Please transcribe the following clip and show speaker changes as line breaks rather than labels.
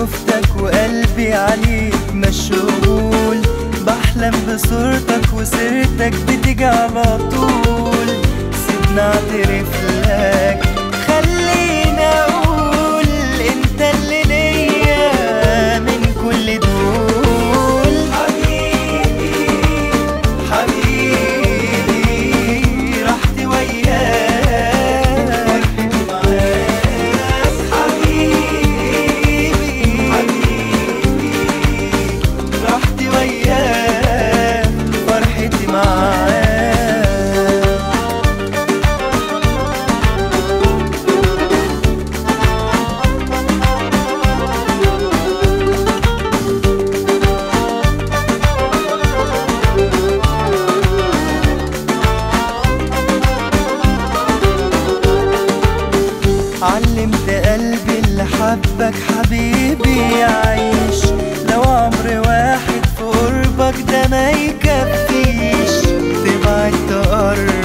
شفتك وقلبي عليك مشغول بحلم بصورتك وسيرتك بتيجي على طول سيبني اعترف لك خليني اقول انت اللي ليا من كل دول حبيبي حبيبي رحت وياك معاك حبيبي حبيبي رحت وياك فرحتي معاك علمت قلبي اللي حبك حبيبي يعيش لو عمر واحد في قربك ده ما يكفيش تبعد تقرب